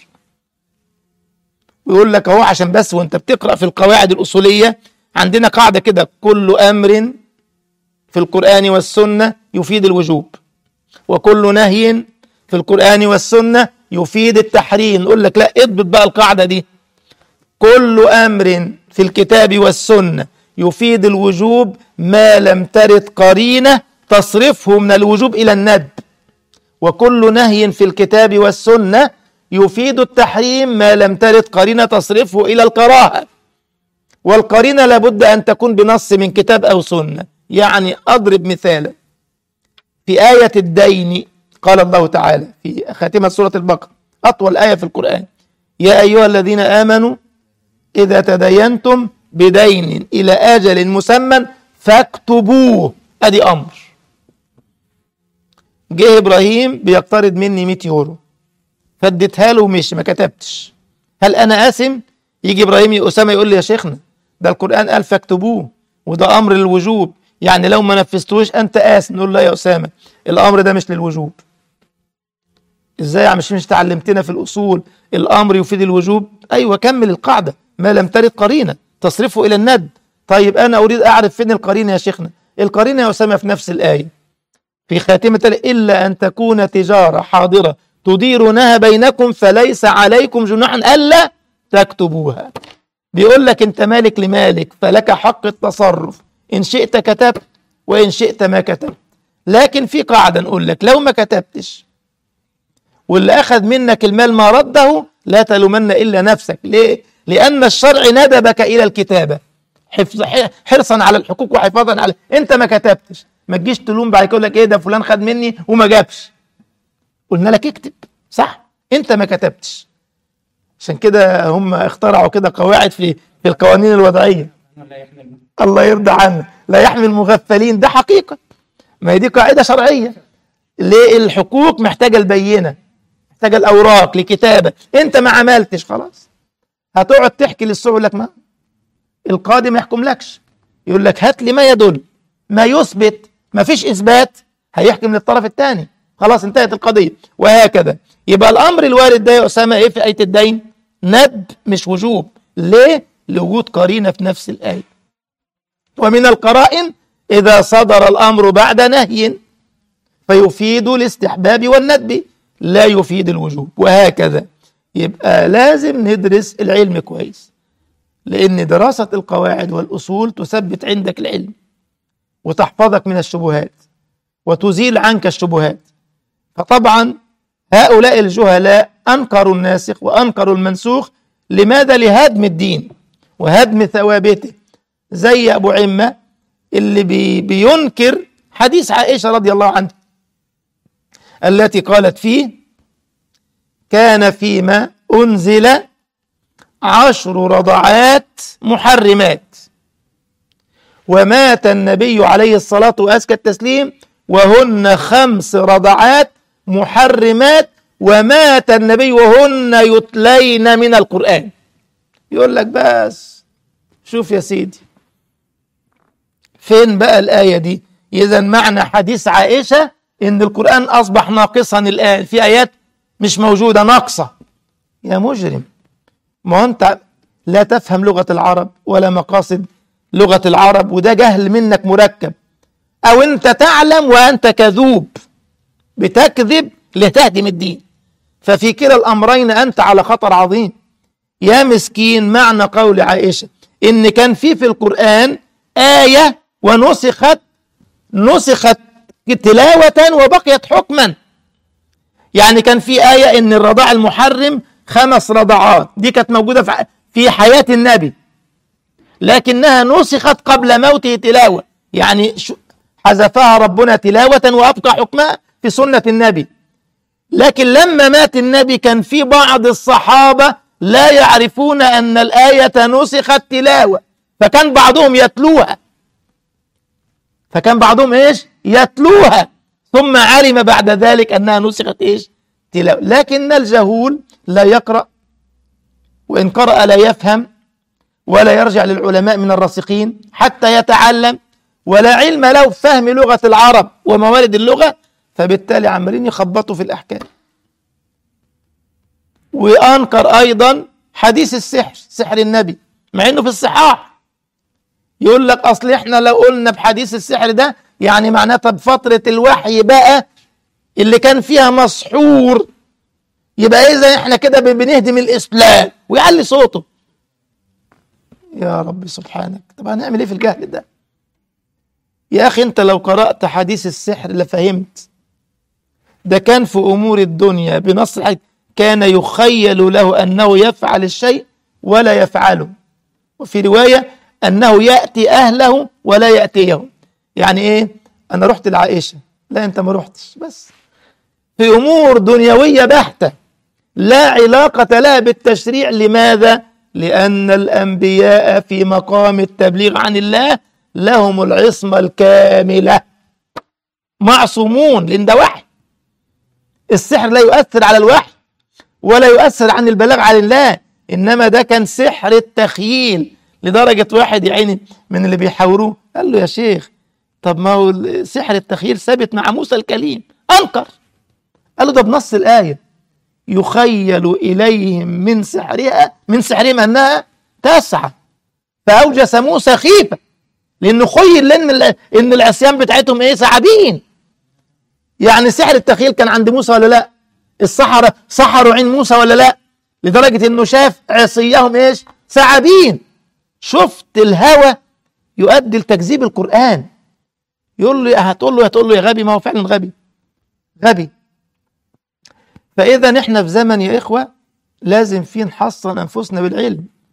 ويقول لك اهو عشان بس وانت بتقرأ في القواعد الأصولية عندنا قاعدة كده كل أمر في القرآن والسنة يفيد الوجوب وكل نهي في القرآن والسنة يفيد التحريم نقول لك لا اضبط بقى القاعدة دي كل أمر في الكتاب والسنة يفيد الوجوب ما لم ترد قرينة تصرفه من الوجوب إلى الندب وكل نهي في الكتاب والسنة يفيد التحريم ما لم ترد قرينة تصرفه إلى الكراهة والقرينة لابد أن تكون بنص من كتاب أو سنة يعني أضرب مثالا في آية الدين قال الله تعالى في خاتمة سورة البقرة أطول آية في القرآن يا أيها الذين آمنوا إذا تدينتم بدين إلى أجل مسمى فاكتبوه أدي أمر جه إبراهيم بيقترض مني 100 يورو فاديتها له ومشي ما كتبتش هل أنا آثم يجي إبراهيم أسامة يقول لي يا شيخنا ده القرآن قال فاكتبوه وده أمر للوجوب يعني لو ما نفذتوش أنت آثم نقول لا يا أسامة الأمر ده مش للوجوب ازاي يا مش مش تعلمتنا في الاصول الامر يفيد الوجوب ايوه كمل القاعده ما لم ترد قرينه تصرفه الى الند طيب انا اريد اعرف فين القرينه يا شيخنا القرينه يا اسامه في نفس الايه في خاتمه الا ان تكون تجاره حاضره تديرونها بينكم فليس عليكم جناح الا تكتبوها بيقول لك انت مالك لمالك فلك حق التصرف ان شئت كتبت وان شئت ما كتبت لكن في قاعده نقول لك لو ما كتبتش واللي أخذ منك المال ما رده لا تلومن إلا نفسك ليه؟ لأن الشرع ندبك إلى الكتابة حفظ حرصا على الحقوق وحفاظا على انت ما كتبتش ما تجيش تلوم بعد كده يقول لك ايه ده فلان خد مني وما جابش قلنا لك اكتب صح انت ما كتبتش عشان كده هم اخترعوا كده قواعد في في القوانين الوضعيه الله يرضى عنا لا يحمي المغفلين ده حقيقه ما هي دي قاعده شرعيه ليه الحقوق محتاجه البينه محتاجه الاوراق لكتابه انت ما عملتش خلاص هتقعد تحكي للسوق يقول لك ما القاضي ما يحكملكش يقول لك هات لي ما يدل ما يثبت ما فيش اثبات هيحكم للطرف الثاني خلاص انتهت القضيه وهكذا يبقى الامر الوارد ده يا اسامه ايه في ايه الدين ندب مش وجوب ليه لوجود قرينه في نفس الايه ومن القرائن اذا صدر الامر بعد نهي فيفيد الاستحباب والندب لا يفيد الوجوب وهكذا يبقى لازم ندرس العلم كويس لأن دراسة القواعد والأصول تثبت عندك العلم وتحفظك من الشبهات وتزيل عنك الشبهات فطبعا هؤلاء الجهلاء أنكروا الناسخ وأنكروا المنسوخ لماذا؟ لهدم الدين وهدم ثوابته زي أبو عمة اللي بي بينكر حديث عائشة رضي الله عنها التي قالت فيه كان فيما أنزل عشر رضعات محرمات ومات النبي عليه الصلاة وأزكى التسليم وهن خمس رضعات محرمات ومات النبي وهن يتلين من القرآن يقول لك بس شوف يا سيدي فين بقى الآية دي إذا معنى حديث عائشة إن القرآن أصبح ناقصا الآن في آيات مش موجودة ناقصة يا مجرم ما أنت لا تفهم لغة العرب ولا مقاصد لغة العرب وده جهل منك مركب أو أنت تعلم وأنت كذوب بتكذب لتهدم الدين ففي كلا الأمرين أنت على خطر عظيم يا مسكين معنى قول عائشة إن كان في في القرآن آية ونسخت نسخت تلاوة وبقيت حكما يعني كان في آية إن الرضاع المحرم خمس رضعات دي كانت موجودة في حياة النبي لكنها نسخت قبل موته تلاوة يعني حذفها ربنا تلاوة وأبقى حكمها في سنة النبي لكن لما مات النبي كان في بعض الصحابة لا يعرفون أن الآية نسخت تلاوة فكان بعضهم يتلوها فكان بعضهم إيش يتلوها ثم علم بعد ذلك أنها نسخت إيش تلاوة لكن الجهول لا يقرأ وإن قرأ لا يفهم ولا يرجع للعلماء من الراسخين حتى يتعلم ولا علم له فهم لغة العرب وموارد اللغة فبالتالي عمالين يخبطوا في الأحكام وأنكر أيضا حديث السحر سحر النبي مع أنه في الصحاح يقول لك أصل إحنا لو قلنا بحديث السحر ده يعني معناتها بفترة الوحي بقى اللي كان فيها مسحور يبقى إذا إحنا كده بنهدم الإسلام ويعلي صوته يا رب سبحانك طب هنعمل إيه في الجهل ده يا أخي أنت لو قرأت حديث السحر لفهمت ده كان في أمور الدنيا بنص الحديث كان يخيل له أنه يفعل الشيء ولا يفعله وفي رواية أنه يأتي أهله ولا يأتيهم يعني إيه أنا رحت لعائشة لا أنت ما رحتش بس في أمور دنيوية بحتة لا علاقة لها بالتشريع لماذا؟ لأن الأنبياء في مقام التبليغ عن الله لهم العصمة الكاملة معصومون لأن ده وحي السحر لا يؤثر على الوحي ولا يؤثر عن البلاغ عن الله إنما ده كان سحر التخييل لدرجة واحد يا عيني من اللي بيحاوروه قال له يا شيخ طب ما هو سحر التخييل ثابت مع موسى الكليم أنكر قال له ده بنص الآية يخيل إليهم من سحرها من سحرهم أنها تسعى فأوجس موسى خيفة لأنه خيل لأن إن العصيان بتاعتهم إيه ثعابين يعني سحر التخيل كان عند موسى ولا لا السحرة سحروا عين موسى ولا لا لدرجة إنه شاف عصيهم إيش ثعابين شفت الهوى يؤدي لتكذيب القرآن يقول له هتقول له هتقول له يا غبي ما هو فعلا غبي غبي فإذا نحن في زمن يا إخوة لازم فيه نحصن أنفسنا بالعلم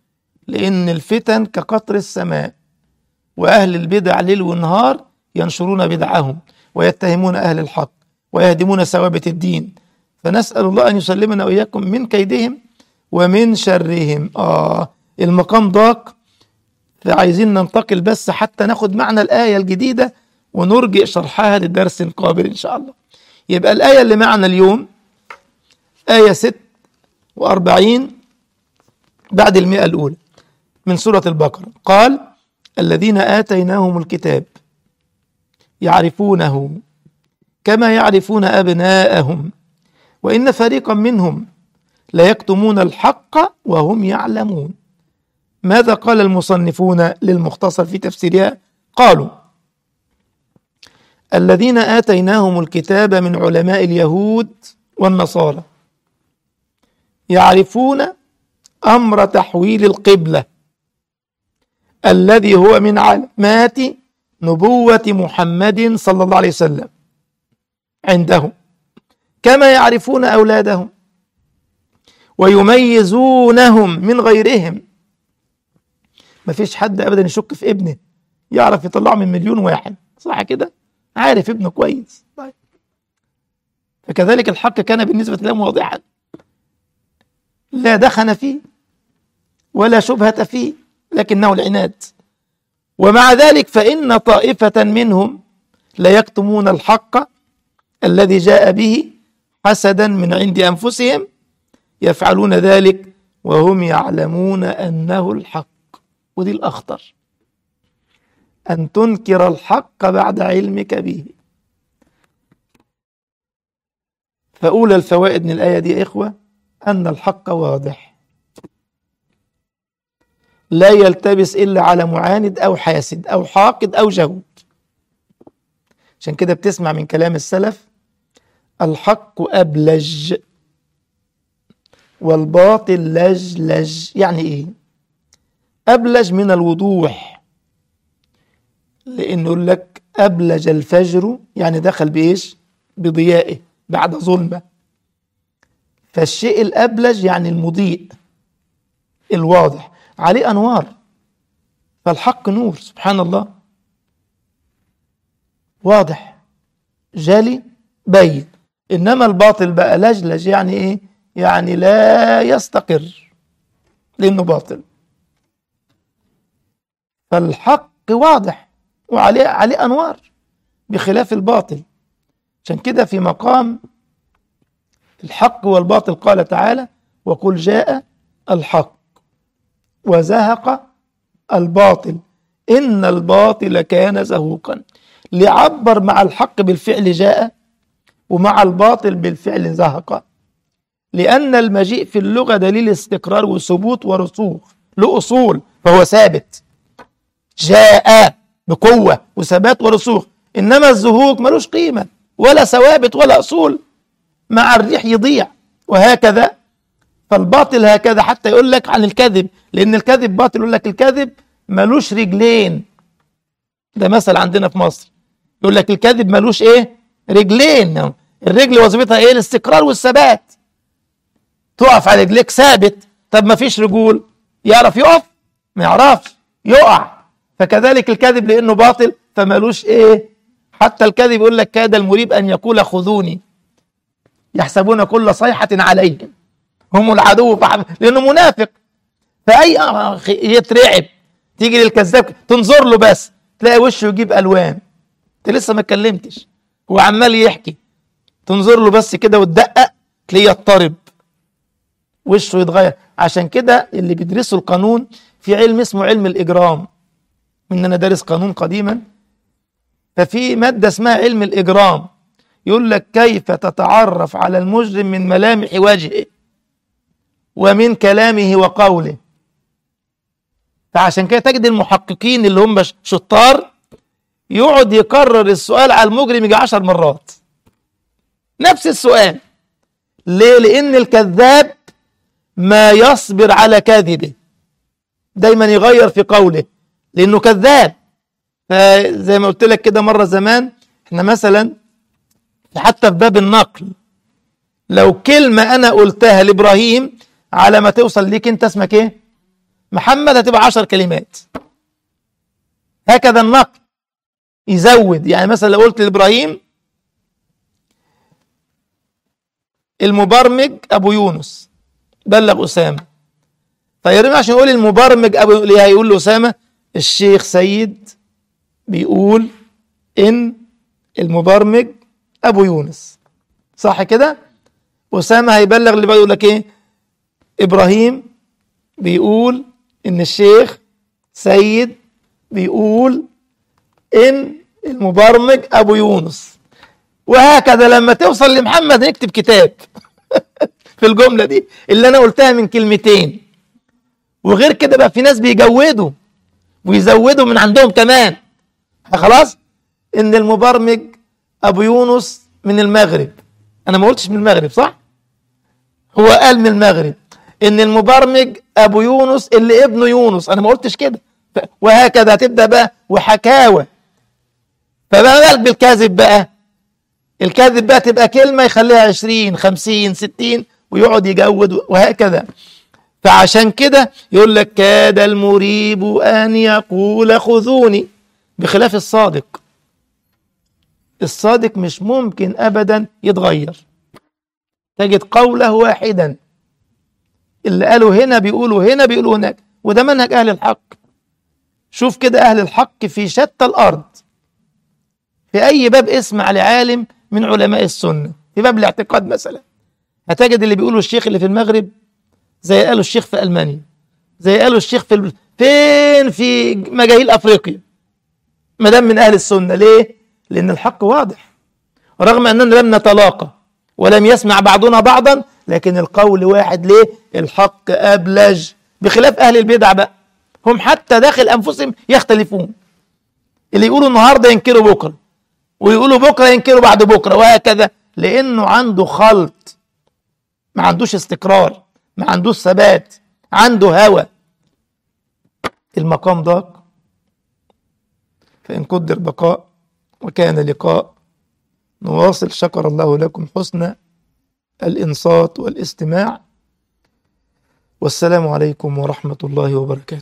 لأن الفتن كقطر السماء وأهل البدع ليل ونهار ينشرون بدعهم ويتهمون أهل الحق ويهدمون ثوابت الدين فنسأل الله أن يسلمنا وإياكم من كيدهم ومن شرهم آه المقام ضاق فعايزين ننتقل بس حتى ناخد معنى الآية الجديدة ونرجئ شرحها للدرس القابل إن شاء الله يبقى الآية اللي معنا اليوم آية ست وأربعين بعد المئة الأولى من سورة البقرة قال الذين آتيناهم الكتاب يعرفونه كما يعرفون أبناءهم وإن فريقا منهم ليكتمون الحق وهم يعلمون ماذا قال المصنفون للمختصر في تفسيرها قالوا الذين آتيناهم الكتاب من علماء اليهود والنصارى يعرفون أمر تحويل القبلة الذي هو من علامات نبوة محمد صلى الله عليه وسلم عندهم كما يعرفون أولادهم ويميزونهم من غيرهم ما فيش حد أبدا يشك في ابنه يعرف يطلعه من مليون واحد صح كده عارف ابنه كويس طيب فكذلك الحق كان بالنسبة لهم واضحا لا دخن فيه ولا شبهة فيه لكنه العناد ومع ذلك فإن طائفة منهم ليكتمون الحق الذي جاء به حسدا من عند أنفسهم يفعلون ذلك وهم يعلمون أنه الحق ودي الأخطر أن تنكر الحق بعد علمك به فأولى الفوائد من الآية دي يا إخوة أن الحق واضح لا يلتبس إلا على معاند أو حاسد أو حاقد أو جهود عشان كده بتسمع من كلام السلف الحق أبلج والباطل لجلج يعني إيه أبلج من الوضوح لأنه يقول لك أبلج الفجر يعني دخل بإيش بضيائه بعد ظلمة فالشيء الأبلج يعني المضيء الواضح عليه أنوار فالحق نور سبحان الله واضح جالي بين إنما الباطل بقى لجلج يعني إيه يعني لا يستقر لأنه باطل فالحق واضح وعليه عليه أنوار بخلاف الباطل عشان كده في مقام الحق والباطل قال تعالى وقل جاء الحق وزهق الباطل إن الباطل كان زهوقا ليعبر مع الحق بالفعل جاء ومع الباطل بالفعل زهق لأن المجيء في اللغة دليل استقرار وثبوت ورسوخ له أصول فهو ثابت جاء بقوة وثبات ورسوخ إنما الزهوق ملوش قيمة ولا ثوابت ولا أصول مع الريح يضيع وهكذا فالباطل هكذا حتى يقول لك عن الكذب لأن الكذب باطل يقول لك الكذب ملوش رجلين ده مثل عندنا في مصر يقول لك الكذب ملوش ايه رجلين الرجل وظيفتها ايه الاستقرار والثبات تقف على رجليك ثابت طب ما فيش رجول يعرف يقف ما يعرفش يقع فكذلك الكذب لانه باطل فمالوش ايه حتى الكذب يقول لك كاد المريب ان يقول خذوني يحسبون كل صيحة عليهم هم العدو فحب... لانه منافق فاي يترعب تيجي للكذاب تنظر له بس تلاقي وشه يجيب الوان انت لسه ما اتكلمتش هو عمال يحكي تنظر له بس كده وتدقق تلاقيه يضطرب وشه يتغير عشان كده اللي بيدرسوا القانون في علم اسمه علم الاجرام من انا دارس قانون قديما ففي ماده اسمها علم الاجرام يقول لك كيف تتعرف على المجرم من ملامح وجهه ومن كلامه وقوله فعشان كده تجد المحققين اللي هم شطار يقعد يكرر السؤال على المجرم يجي عشر مرات نفس السؤال ليه لان الكذاب ما يصبر على كذبه دايما يغير في قوله لانه كذاب فزي ما قلت لك كده مره زمان احنا مثلا حتى في باب النقل لو كلمه انا قلتها لابراهيم على ما توصل ليك انت اسمك ايه محمد هتبقى عشر كلمات هكذا النقل يزود يعني مثلا لو قلت لابراهيم المبرمج ابو يونس بلغ اسامه فيرمي عشان يقول المبرمج ابو ليه هيقول لاسامه الشيخ سيد بيقول ان المبرمج ابو يونس صح كده اسامه هيبلغ اللي بقى يقول لك ايه ابراهيم بيقول ان الشيخ سيد بيقول ان المبرمج ابو يونس وهكذا لما توصل لمحمد نكتب كتاب في الجمله دي اللي انا قلتها من كلمتين وغير كده بقى في ناس بيجودوا ويزودوا من عندهم كمان خلاص ان المبرمج ابو يونس من المغرب انا ما قلتش من المغرب صح هو قال من المغرب ان المبرمج ابو يونس اللي ابنه يونس انا ما قلتش كده وهكذا هتبدا بقى وحكاوى فما بالك بالكاذب بقى الكاذب بقى تبقى كلمه يخليها 20 50 60 ويقعد يجود وهكذا فعشان كده يقول لك كاد المريب ان يقول خذوني بخلاف الصادق الصادق مش ممكن ابدا يتغير تجد قوله واحدا اللي قالوا هنا بيقولوا هنا بيقولوا هناك وده منهج اهل الحق شوف كده اهل الحق في شتى الارض في اي باب اسمع لعالم من علماء السنه في باب الاعتقاد مثلا هتجد اللي بيقولوا الشيخ اللي في المغرب زي قالوا الشيخ في المانيا زي قالوا الشيخ في ال... فين في مجاهيل افريقيا ما دام من اهل السنه ليه؟ لان الحق واضح رغم اننا لم نتلاقى ولم يسمع بعضنا بعضا لكن القول واحد ليه؟ الحق ابلج بخلاف اهل البدع بقى هم حتى داخل انفسهم يختلفون اللي يقولوا النهارده ينكروا بكره ويقولوا بكره ينكروا بعد بكره وهكذا لانه عنده خلط ما عندوش استقرار ما عندوش ثبات عنده هوى المقام ضاق فإن قدر بقاء وكان لقاء نواصل شكر الله لكم حسن الإنصات والاستماع والسلام عليكم ورحمة الله وبركاته